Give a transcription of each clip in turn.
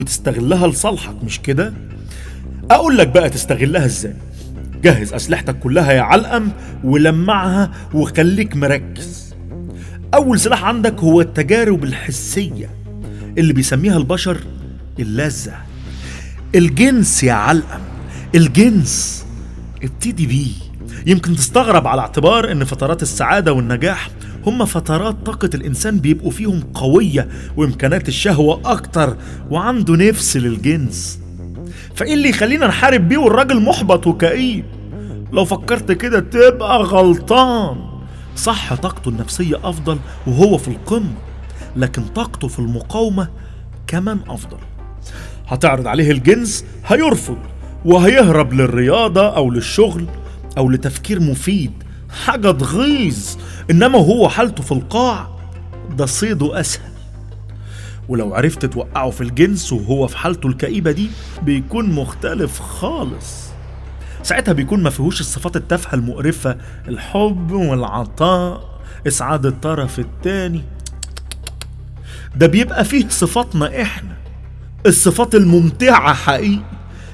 تستغلها لصالحك مش كده اقول لك بقى تستغلها ازاي جهز اسلحتك كلها يا علقم ولمعها وخليك مركز اول سلاح عندك هو التجارب الحسيه اللي بيسميها البشر اللذه الجنس يا علقم الجنس ابتدي بيه يمكن تستغرب على اعتبار ان فترات السعاده والنجاح هم فترات طاقة الإنسان بيبقوا فيهم قوية وإمكانات الشهوة أكتر وعنده نفس للجنس فإيه اللي يخلينا نحارب بيه والراجل محبط وكئيب لو فكرت كده تبقى غلطان صح طاقته النفسية أفضل وهو في القمة لكن طاقته في المقاومة كمان أفضل هتعرض عليه الجنس هيرفض وهيهرب للرياضة أو للشغل أو لتفكير مفيد حاجة تغيظ إنما هو حالته في القاع ده صيده أسهل ولو عرفت توقعه في الجنس وهو في حالته الكئيبة دي بيكون مختلف خالص ساعتها بيكون ما فيهوش الصفات التافهة المقرفة الحب والعطاء إسعاد الطرف التاني ده بيبقى فيه صفاتنا إحنا الصفات الممتعة حقيقي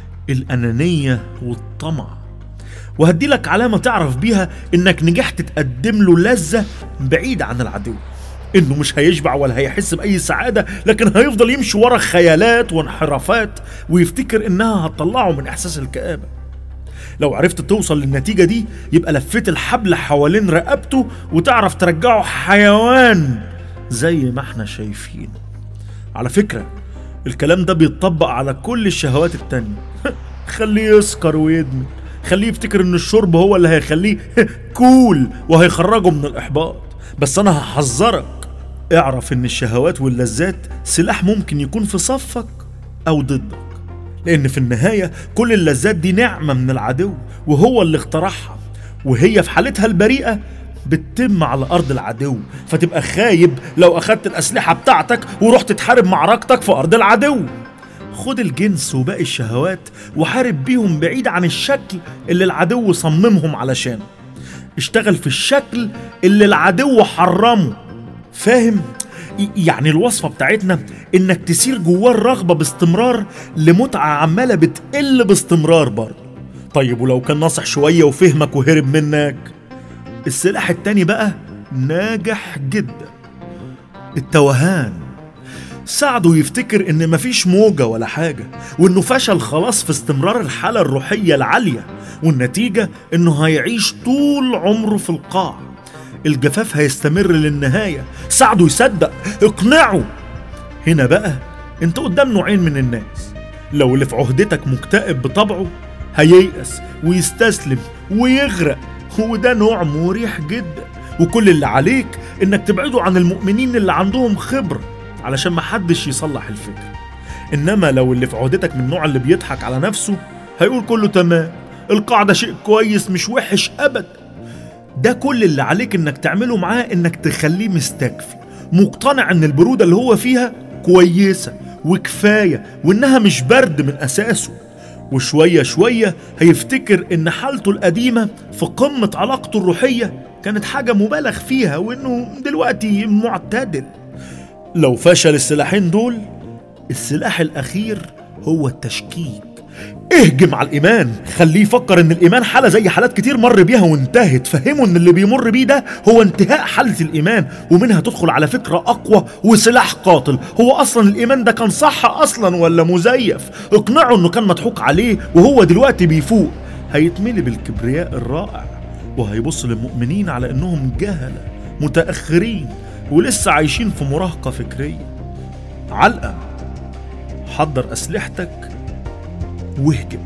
الأنانية والطمع وهدي لك علامة تعرف بيها إنك نجحت تقدم له لذة بعيدة عن العدو إنه مش هيشبع ولا هيحس بأي سعادة لكن هيفضل يمشي ورا خيالات وانحرافات ويفتكر إنها هتطلعه من إحساس الكآبة لو عرفت توصل للنتيجة دي يبقى لفيت الحبل حوالين رقبته وتعرف ترجعه حيوان زي ما احنا شايفين على فكرة الكلام ده بيتطبق على كل الشهوات التانية خليه يسكر ويدمن خليه يفتكر ان الشرب هو اللي هيخليه كول وهيخرجه من الاحباط بس انا هحذرك اعرف ان الشهوات واللذات سلاح ممكن يكون في صفك او ضدك لان في النهايه كل اللذات دي نعمه من العدو وهو اللي اخترعها وهي في حالتها البريئه بتتم على ارض العدو فتبقى خايب لو اخدت الاسلحه بتاعتك ورحت تحارب معركتك في ارض العدو خد الجنس وباقي الشهوات وحارب بيهم بعيد عن الشكل اللي العدو صممهم علشانه اشتغل في الشكل اللي العدو حرمه فاهم يعني الوصفة بتاعتنا انك تسير جواه الرغبة باستمرار لمتعة عمالة بتقل باستمرار برضه طيب ولو كان ناصح شوية وفهمك وهرب منك السلاح التاني بقى ناجح جدا التوهان ساعده يفتكر ان مفيش موجة ولا حاجة وانه فشل خلاص في استمرار الحالة الروحية العالية والنتيجة انه هيعيش طول عمره في القاع الجفاف هيستمر للنهاية ساعده يصدق اقنعه هنا بقى انت قدام نوعين من الناس لو اللي في عهدتك مكتئب بطبعه هييأس ويستسلم ويغرق وده نوع مريح جدا وكل اللي عليك انك تبعده عن المؤمنين اللي عندهم خبره علشان محدش يصلح الفكر انما لو اللي في عهدتك من النوع اللي بيضحك على نفسه هيقول كله تمام القاعده شيء كويس مش وحش ابدا ده كل اللي عليك انك تعمله معاه انك تخليه مستكفي مقتنع ان البروده اللي هو فيها كويسه وكفايه وانها مش برد من اساسه وشويه شويه هيفتكر ان حالته القديمه في قمه علاقته الروحيه كانت حاجه مبالغ فيها وانه دلوقتي معتدل لو فشل السلاحين دول السلاح الأخير هو التشكيك اهجم على الإيمان خليه يفكر إن الإيمان حالة زي حالات كتير مر بيها وانتهت فهمه إن اللي بيمر بيه ده هو انتهاء حالة الإيمان ومنها تدخل على فكرة أقوى وسلاح قاتل هو أصلا الإيمان ده كان صح أصلا ولا مزيف اقنعه إنه كان مضحوك عليه وهو دلوقتي بيفوق هيتملي بالكبرياء الرائع وهيبص للمؤمنين على إنهم جهلة متأخرين ولسه عايشين في مراهقة فكرية علقة حضر أسلحتك واهجم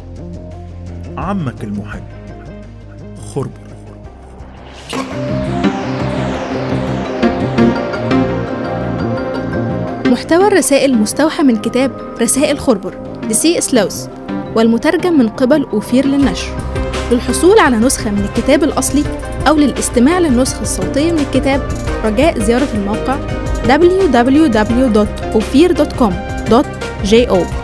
عمك المحب خربر محتوى الرسائل مستوحى من كتاب رسائل خربر لسي سلوس والمترجم من قبل أوفير للنشر للحصول على نسخة من الكتاب الأصلي أو للاستماع للنسخة الصوتية من الكتاب رجاء زيارة الموقع www.ophir.com.jo